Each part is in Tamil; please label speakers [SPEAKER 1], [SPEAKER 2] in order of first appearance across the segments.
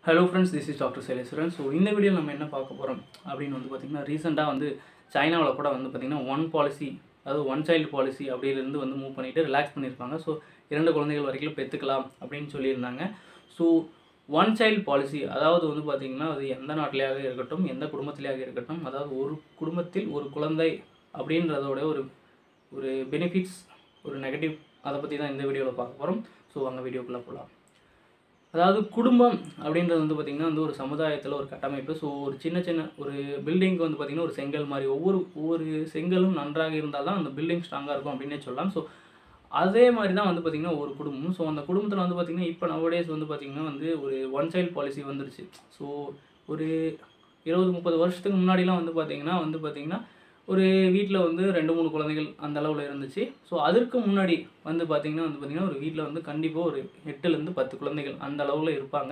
[SPEAKER 1] hello friends this is doctor Saileswaran so இந்த வீடியோவில் நம்ம என்ன பார்க்க போகிறோம் அப்படின்னு வந்து பார்த்திங்கன்னா ரீசெண்டாக வந்து சைனாவில் கூட வந்து பார்த்திங்கன்னா ஒன் பாலிசி அதாவது ஒன் சைல்டு பாலிசி அப்படியிலேருந்து வந்து மூவ் பண்ணிவிட்டு ரிலாக்ஸ் பண்ணியிருப்பாங்க ஸோ இரண்டு குழந்தைகள் வரைக்கும் பெற்றுக்கலாம் அப்படின்னு சொல்லியிருந்தாங்க ஸோ ஒன் சைல்டு பாலிசி அதாவது வந்து பார்த்திங்கன்னா அது எந்த நாட்டிலேயாக இருக்கட்டும் எந்த குடும்பத்திலேயாக இருக்கட்டும் அதாவது ஒரு குடும்பத்தில் ஒரு குழந்தை அப்படின்றதோட ஒரு ஒரு பெனிஃபிட்ஸ் ஒரு நெகட்டிவ் அதை பற்றி தான் இந்த வீடியோவில் பார்க்க போகிறோம் ஸோ அங்கே வீடியோக்குள்ளே போகலாம் அதாவது குடும்பம் அப்படின்றது வந்து பார்த்திங்கன்னா வந்து ஒரு சமுதாயத்தில் ஒரு கட்டமைப்பு ஸோ ஒரு சின்ன சின்ன ஒரு பில்டிங்க்கு வந்து பார்த்திங்கன்னா ஒரு செங்கல் மாதிரி ஒவ்வொரு ஒவ்வொரு செங்கலும் நன்றாக இருந்தால் தான் அந்த பில்டிங் ஸ்ட்ராங்காக இருக்கும் அப்படின்னே சொல்லலாம் ஸோ அதே மாதிரி தான் வந்து பார்த்திங்கன்னா ஒரு குடும்பம் ஸோ அந்த குடும்பத்தில் வந்து பார்த்திங்கன்னா இப்போ நவடேஸ் வந்து பார்த்திங்கன்னா வந்து ஒரு ஒன் சைல்டு பாலிசி வந்துருச்சு ஸோ ஒரு இருபது முப்பது வருஷத்துக்கு முன்னாடிலாம் வந்து பார்த்திங்கன்னா வந்து பார்த்திங்கன்னா ஒரு வீட்டில் வந்து ரெண்டு மூணு குழந்தைகள் அந்த அளவில் இருந்துச்சு ஸோ அதற்கு முன்னாடி வந்து பார்த்திங்கன்னா வந்து பார்த்திங்கன்னா ஒரு வீட்டில் வந்து கண்டிப்பாக ஒரு எட்டுலேருந்து பத்து குழந்தைகள் அந்த அளவில் இருப்பாங்க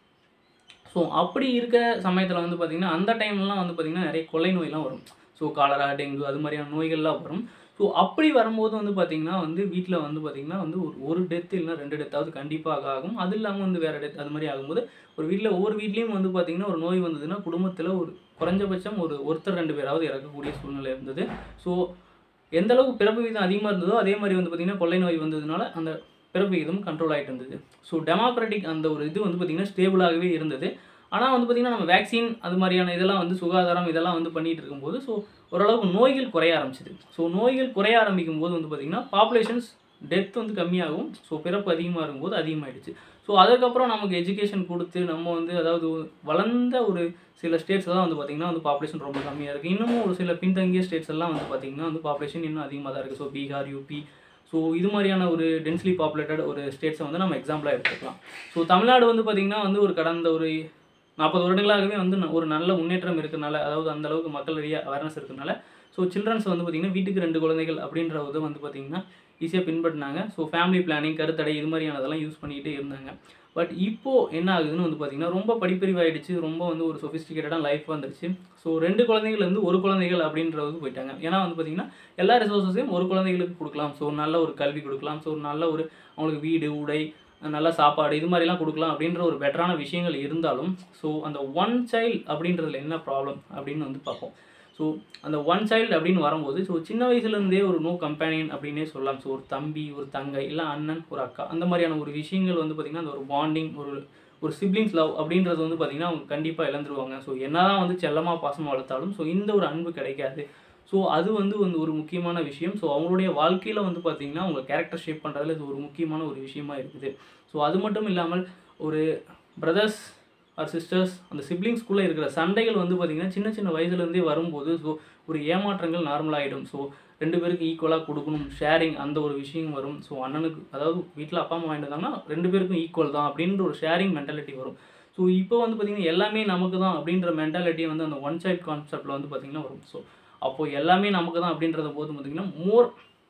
[SPEAKER 1] ஸோ அப்படி இருக்க சமயத்தில் வந்து பார்த்திங்கன்னா அந்த டைம்லலாம் வந்து பார்த்திங்கன்னா நிறைய கொள்ளை நோயெலாம் வரும் ஸோ காலரா டெங்கு அது மாதிரியான நோய்கள்லாம் வரும் ஸோ அப்படி வரும்போது வந்து பார்த்திங்கன்னா வந்து வீட்டில் வந்து பார்த்திங்கன்னா வந்து ஒரு ஒரு டெத் இல்லைனா ரெண்டு டெத்தாவது கண்டிப்பாக ஆகும் அது இல்லாமல் வந்து வேறு டெத் அது மாதிரி ஆகும்போது ஒரு வீட்டில் ஒவ்வொரு வீட்லேயும் வந்து பார்த்திங்கன்னா ஒரு நோய் வந்ததுன்னா குடும்பத்தில் ஒரு குறைஞ்சபட்சம் ஒரு ஒருத்தர் ரெண்டு பேராவது இறக்கக்கூடிய சூழ்நிலை இருந்தது ஸோ எந்த அளவுக்கு பிறப்பு விகிதம் அதிகமாக இருந்ததோ அதே மாதிரி வந்து பார்த்திங்கன்னா கொள்ளை நோய் வந்ததுனால அந்த பிறப்பு விகிதம் கண்ட்ரோல் ஆகிட்டு இருந்தது ஸோ டெமோக்ராட்டிக் அந்த ஒரு இது வந்து பார்த்திங்கன்னா ஸ்டேபிளாகவே இருந்தது ஆனால் வந்து பார்த்திங்கன்னா நம்ம வேக்சின் அது மாதிரியான இதெல்லாம் வந்து சுகாதாரம் இதெல்லாம் வந்து பண்ணிகிட்டு இருக்கும்போது ஸோ ஓரளவுக்கு நோய்கள் குறைய ஆரம்பிச்சிது ஸோ நோய்கள் குறைய ஆரம்பிக்கும் போது வந்து பார்த்திங்கன்னா பாப்புலேஷன்ஸ் டெத் வந்து கம்மியாகும் ஸோ பிறப்பு அதிகமாக இருக்கும்போது அதிகமாகிடுச்சு ஸோ அதுக்கப்புறம் நமக்கு எஜுகேஷன் கொடுத்து நம்ம வந்து அதாவது வளர்ந்த ஒரு சில ஸ்டேட்ஸ் தான் வந்து பார்த்திங்கன்னா வந்து பாப்புலேஷன் ரொம்ப கம்மியாக இருக்குது இன்னமும் ஒரு சில பின்தங்கிய ஸ்டேட்ஸ் எல்லாம் வந்து பார்த்திங்கன்னா வந்து பாப்புலேஷன் இன்னும் அதிகமாக தான் இருக்குது ஸோ பீகார் யூபி ஸோ இது மாதிரியான ஒரு டென்ஸ்லி பாப்புலேட்டட் ஒரு ஸ்டேட்ஸை வந்து நம்ம எக்ஸாம்பிளாக எடுத்துக்கலாம் ஸோ தமிழ்நாடு வந்து பார்த்திங்கன்னா வந்து ஒரு கடந்த ஒரு நாற்பது வருடங்களாகவே வந்து ந- ஒரு நல்ல முன்னேற்றம் இருக்கிறனால அதாவது அந்த அளவுக்கு மக்களிடையே அவேர்னஸ் இருக்கிறனால ஸோ சில்ட்ரன்ஸ் வந்து பார்த்திங்கன்னா வீட்டுக்கு ரெண்டு குழந்தைகள் அப்படின்ற இது வந்து பார்த்திங்கன்னா ஈஸியாக பின்பற்றினாங்க ஸோ ஃபேமிலி பிளானிங் கருத்தடை இது மாதிரியானதெல்லாம் யூஸ் பண்ணிக்கிட்டே இருந்தாங்க பட் இப்போது என்ன ஆகுதுன்னு வந்து பார்த்திங்கன்னா ரொம்ப படிப்பறிவாயிடுச்சு ரொம்ப வந்து ஒரு சொஃபிஸ்டிகேட்டடாக லைஃப் வந்துருச்சு ஸோ ரெண்டு குழந்தைகள் வந்து ஒரு குழந்தைகள் அப்படின்றது போயிட்டாங்க ஏன்னா வந்து பார்த்திங்கன்னா எல்லா ரிசோர்ஸஸையும் ஒரு குழந்தைகளுக்கு கொடுக்கலாம் ஸோ நல்ல ஒரு கல்வி கொடுக்கலாம் ஸோ நல்ல ஒரு அவங்களுக்கு வீடு உடை நல்ல சாப்பாடு இது மாதிரிலாம் கொடுக்கலாம் அப்படின்ற ஒரு பெட்டரான விஷயங்கள் இருந்தாலும் ஸோ அந்த ஒன் சைல்டு அப்படின்றதுல என்ன ப்ராப்ளம் அப்படின்னு வந்து பார்ப்போம் ஸோ அந்த ஒன் சைல்டு அப்படின்னு வரும்போது ஸோ சின்ன வயசுலேருந்தே ஒரு நோ கம்பேனியன் அப்படின்னே சொல்லலாம் ஸோ ஒரு தம்பி ஒரு தங்கை இல்லை அண்ணன் ஒரு அக்கா அந்த மாதிரியான ஒரு விஷயங்கள் வந்து பார்த்திங்கன்னா அந்த ஒரு பாண்டிங் ஒரு ஒரு சிப்ளிங்ஸ் லவ் அப்படின்றது வந்து பார்த்திங்கன்னா அவங்க கண்டிப்பாக இழந்துருவாங்க ஸோ என்னதான் வந்து செல்லமாக பாசமாக வளர்த்தாலும் ஸோ இந்த ஒரு அன்பு கிடைக்காது ஸோ அது வந்து வந்து ஒரு முக்கியமான விஷயம் ஸோ அவங்களுடைய வாழ்க்கையில் வந்து பார்த்திங்கன்னா அவங்க கேரக்டர் ஷேப் பண்ணுறதுல இது ஒரு முக்கியமான ஒரு விஷயமா இருக்குது ஸோ அது மட்டும் இல்லாமல் ஒரு பிரதர்ஸ் ஆர் சிஸ்டர்ஸ் அந்த சிப்ளிங்ஸ்குள்ளே இருக்கிற சண்டைகள் வந்து பார்த்திங்கன்னா சின்ன சின்ன வயசுலேருந்தே வரும்போது ஸோ ஒரு ஏமாற்றங்கள் நார்மலாகிடும் ஸோ ரெண்டு பேருக்கு ஈக்குவலாக கொடுக்கணும் ஷேரிங் அந்த ஒரு விஷயம் வரும் ஸோ அண்ணனுக்கு அதாவது வீட்டில் அப்பா அம்மா வாங்கிட்டு வந்தாங்கன்னா ரெண்டு பேருக்கும் ஈக்குவல் தான் அப்படின்ற ஒரு ஷேரிங் மென்டாலிட்டி வரும் ஸோ இப்போ வந்து பார்த்திங்கன்னா எல்லாமே நமக்கு தான் அப்படின்ற மென்டாலிட்டி வந்து அந்த ஒன் சைல்ட் கான்செப்டில் வந்து பார்த்திங்கன்னா வரும் ஸோ அப்போது எல்லாமே நமக்கு தான் அப்படின்றத போது பார்த்திங்கன்னா மோர்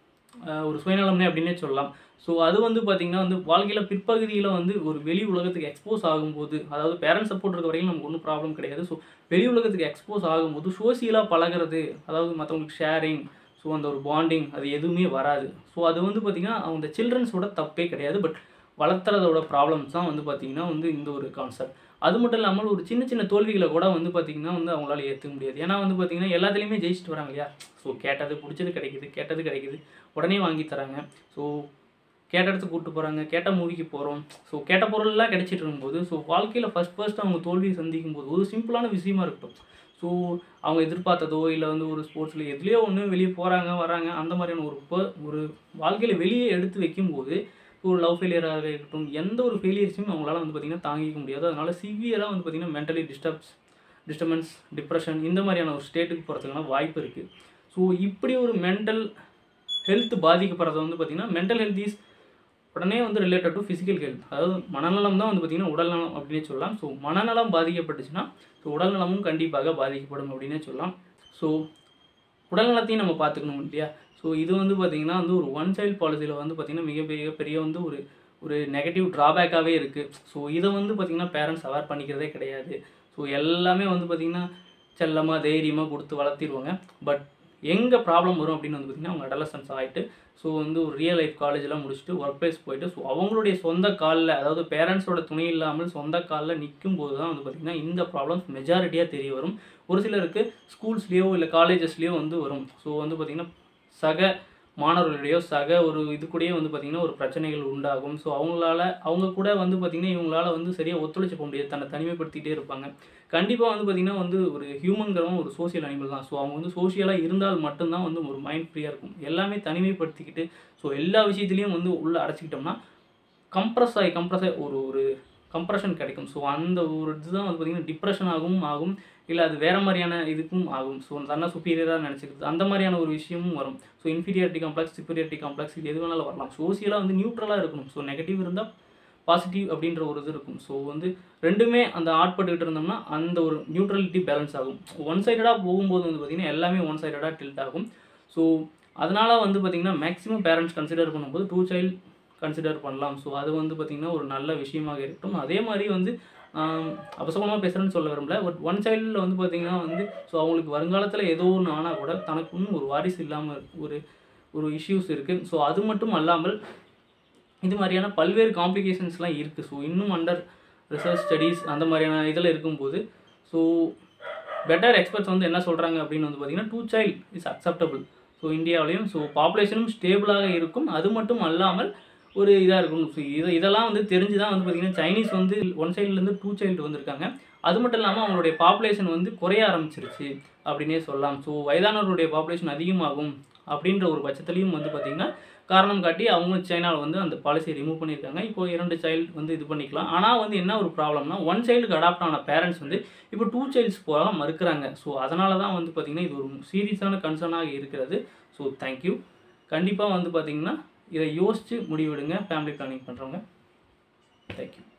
[SPEAKER 1] ஒரு சுயநலம்னே அப்படின்னே சொல்லலாம் ஸோ அது வந்து பார்த்திங்கன்னா வந்து வாழ்க்கையில் பிற்பகுதியில் வந்து ஒரு வெளி உலகத்துக்கு எக்ஸ்போஸ் ஆகும்போது அதாவது பேரண்ட்ஸ் சப்போர்ட் இருக்க வரைக்கும் நமக்கு ஒன்றும் ப்ராப்ளம் கிடையாது ஸோ வெளி உலகத்துக்கு எக்ஸ்போஸ் ஆகும்போது சோசியலாக பழகுறது அதாவது மற்றவங்களுக்கு ஷேரிங் ஸோ அந்த ஒரு பாண்டிங் அது எதுவுமே வராது ஸோ அது வந்து பார்த்திங்கன்னா அந்த சில்ட்ரன்ஸோட தப்பே கிடையாது பட் வளர்த்துறதோட ப்ராப்ளம்ஸ் தான் வந்து பார்த்திங்கன்னா வந்து இந்த ஒரு கான்செப்ட் அது மட்டும் இல்லாமல் ஒரு சின்ன சின்ன தோல்விகளை கூட வந்து பார்த்திங்கன்னா வந்து அவங்களால ஏற்றுக்க முடியாது ஏன்னா வந்து பார்த்திங்கன்னா எல்லாத்துலேயுமே ஜெயிச்சுட்டு வராங்க இல்லையா ஸோ கேட்டது பிடிச்சது கிடைக்குது கேட்டது கிடைக்குது உடனே வாங்கி தராங்க ஸோ கேட்ட இடத்துக்கு கூப்பிட்டு போகிறாங்க கேட்ட மூவிக்கு போகிறோம் ஸோ கேட்ட பொருள்லாம் கிடைச்சிட்டு இருக்கும்போது ஸோ வாழ்க்கையில் ஃபஸ்ட் ஃபர்ஸ்ட் அவங்க தோல்வியை சந்திக்கும் போது ஒரு சிம்பிளான விஷயமா இருக்கட்டும் ஸோ அவங்க எதிர்பார்த்ததோ இல்லை வந்து ஒரு ஸ்போர்ட்ஸில் எதுலேயோ ஒன்று வெளியே போகிறாங்க வராங்க அந்த மாதிரியான ஒரு ப- ஒரு வாழ்க்கையில் வெளியே எடுத்து வைக்கும்போது ஒரு லவ் ஃபெயிலியராக இருக்கட்டும் எந்த ஒரு ஃபெயிலியர்ஸையும் அவங்களால வந்து பார்த்திங்கன்னா தாங்கிக்க முடியாது அதனால சிவியராக வந்து பார்த்திங்கன்னா மென்டலி டிஸ்டர்ப்ஸ் டிஸ்டர்பன்ஸ் டிப்ரெஷன் இந்த மாதிரியான ஒரு ஸ்டேட்டுக்கு போகிறதுக்கான வாய்ப்பு இருக்குது ஸோ இப்படி ஒரு மென்டல் ஹெல்த் பாதிக்கப்படுறது வந்து பார்த்திங்கன்னா மென்டல் ஹெல்த் இஸ் உடனே வந்து ரிலேட்டட் டு ஃபிசிக்கல் ஹெல்த் அதாவது மனநலம் தான் வந்து பார்த்திங்கன்னா உடல்நலம் அப்படின்னே சொல்லலாம் ஸோ மனநலம் பாதிக்கப்பட்டுச்சுன்னா ஸோ உடல்நலமும் கண்டிப்பாக பாதிக்கப்படும் அப்படின்னே சொல்லலாம் ஸோ உடல்நலத்தையும் நம்ம பார்த்துக்கணும் இல்லையா ஸோ இது வந்து பார்த்திங்கன்னா வந்து ஒரு ஒன் சைல்டு பாலிசியில் வந்து பார்த்திங்கன்னா மிகப்பெரிய பெரிய வந்து ஒரு ஒரு நெகட்டிவ் ட்ராபேக்காகவே இருக்குது ஸோ இதை வந்து பார்த்திங்கன்னா பேரண்ட்ஸ் அவேர் பண்ணிக்கிறதே கிடையாது ஸோ எல்லாமே வந்து பார்த்திங்கன்னா செல்லமாக தைரியமாக கொடுத்து வளர்த்திடுவாங்க பட் எங்கே ப்ராப்ளம் வரும் அப்படின்னு வந்து பார்த்திங்கன்னா அவங்க அடலசன்ஸ் ஆகிட்டு ஸோ வந்து ஒரு ரியல் லைஃப் காலேஜெலாம் முடிச்சுட்டு ஒர்க் பிளேஸ் போயிட்டு ஸோ அவங்களுடைய சொந்த காலில் அதாவது பேரண்ட்ஸோட துணை இல்லாமல் சொந்த காலில் நிற்கும் போது தான் வந்து பார்த்திங்கன்னா இந்த ப்ராப்ளம்ஸ் மெஜாரிட்டியாக தெரிய வரும் ஒரு சிலருக்கு ஸ்கூல்ஸ்லேயோ இல்லை காலேஜஸ்லேயோ வந்து வரும் ஸோ வந்து பார்த்திங்கன்னா சக மாணவர்களுடையோ சக ஒரு இது கூடயே வந்து பார்த்திங்கன்னா ஒரு பிரச்சனைகள் உண்டாகும் ஸோ அவங்களால அவங்க கூட வந்து பார்த்திங்கன்னா இவங்களால வந்து சரியாக ஒத்துழைச்சு போக முடியாது தன்னை தனிமைப்படுத்திகிட்டே இருப்பாங்க கண்டிப்பாக வந்து பார்த்திங்கன்னா வந்து ஒரு ஹியூமன்கிறவங்க ஒரு சோஷியல் அனிமல் தான் ஸோ அவங்க வந்து சோஷியலாக இருந்தால் மட்டும்தான் வந்து ஒரு மைண்ட் ஃப்ரீயாக இருக்கும் எல்லாமே தனிமைப்படுத்திக்கிட்டு ஸோ எல்லா விஷயத்துலையும் வந்து உள்ளே அடைச்சிக்கிட்டோம்னா கம்ப்ரஸ் ஆகி கம்ப்ரஸ் ஆகி ஒரு ஒரு கம்ப்ரெஷன் கிடைக்கும் ஸோ அந்த ஒரு இதுதான் வந்து பார்த்திங்கன்னா டிப்ரெஷன் ஆகவும் ஆகும் இல்லை அது வேறு மாதிரியான இதுக்கும் ஆகும் ஸோ தன்னை சுப்பீரியராக நினச்சிக்கிறது அந்த மாதிரியான ஒரு விஷயமும் வரும் so inferiority complex superiority complex இது எது வேணாலும் வரலாம் சோசியலாக வந்து நியூட்ரலாக இருக்கணும் ஸோ நெகட்டிவ் இருந்தால் பாசிட்டிவ் அப்படின்ற ஒரு இது இருக்கும் ஸோ வந்து ரெண்டுமே அந்த ஆட்பட்டுக்கிட்டு இருந்தோம்னா அந்த ஒரு நியூட்ரலிட்டி பேலன்ஸ் ஆகும் ஒன் சைடடாக போகும்போது வந்து பார்த்திங்கன்னா எல்லாமே ஒன் சைடடாக டில்ட் ஆகும் ஸோ அதனால் வந்து பார்த்திங்கன்னா மேக்ஸிமம் பேரண்ட்ஸ் கன்சிடர் பண்ணும்போது டூ சைல்டு கன்சிடர் பண்ணலாம் ஸோ அது வந்து பார்த்திங்கன்னா ஒரு நல்ல விஷயமாக இருக்கட்டும் அதே மாதிரி வந்து அபசகமாக பேசுகிறேன்னு சொல்ல விரும்பல பட் ஒன் சைல்டில் வந்து பார்த்திங்கன்னா வந்து ஸோ அவங்களுக்கு வருங்காலத்தில் ஏதோ ஒன்று ஆனால் கூட தனக்குன்னு ஒரு வாரிசு இல்லாமல் ஒரு ஒரு இஷ்யூஸ் இருக்குது ஸோ அது மட்டும் அல்லாமல் இது மாதிரியான பல்வேறு காம்ப்ளிகேஷன்ஸ்லாம் இருக்குது ஸோ இன்னும் அண்டர் ரிசர்ச் ஸ்டடீஸ் அந்த மாதிரியான இதில் இருக்கும்போது ஸோ பெட்டர் எக்ஸ்பர்ட்ஸ் வந்து என்ன சொல்கிறாங்க அப்படின்னு வந்து பார்த்திங்கன்னா two child is acceptable so இந்தியாவிலையும் ஸோ பாப்புலேஷனும் ஸ்டேபிளாக இருக்கும் அது மட்டும் அல்லாமல் ஒரு இதாக இருக்கும் ஸோ இதை இதெல்லாம் வந்து தெரிஞ்சு தான் வந்து பார்த்திங்கன்னா சைனீஸ் வந்து ஒன் சைட்லேருந்து டூ சைல்டு வந்திருக்காங்க அது மட்டும் இல்லாமல் அவங்களுடைய பாப்புலேஷன் வந்து குறைய ஆரம்பிச்சிருச்சு அப்படின்னே சொல்லலாம் ஸோ வயதானவருடைய பாப்புலேஷன் அதிகமாகும் அப்படின்ற ஒரு பட்சத்துலையும் வந்து பார்த்திங்கன்னா காரணம் காட்டி அவங்க சைனாவில் வந்து அந்த பாலிசியை ரிமூவ் பண்ணியிருக்காங்க இப்போ இரண்டு சைல்டு வந்து இது பண்ணிக்கலாம் ஆனால் வந்து என்ன ஒரு ப்ராப்ளம்னா ஒன் சைல்டுக்கு அடாப்ட் ஆன பேரண்ட்ஸ் வந்து இப்போ டூ சைல்ட்ஸ் போக மறுக்கிறாங்க ஸோ அதனால தான் வந்து பார்த்திங்கன்னா இது ஒரு சீரியஸான கன்சர்னாக இருக்கிறது ஸோ தேங்க்யூ கண்டிப்பாக வந்து பார்த்திங்கன்னா இதை யோசித்து முடிவெடுங்க ஃபேமிலி பிளானிங் பண்ணுறவங்க தேங்க்யூ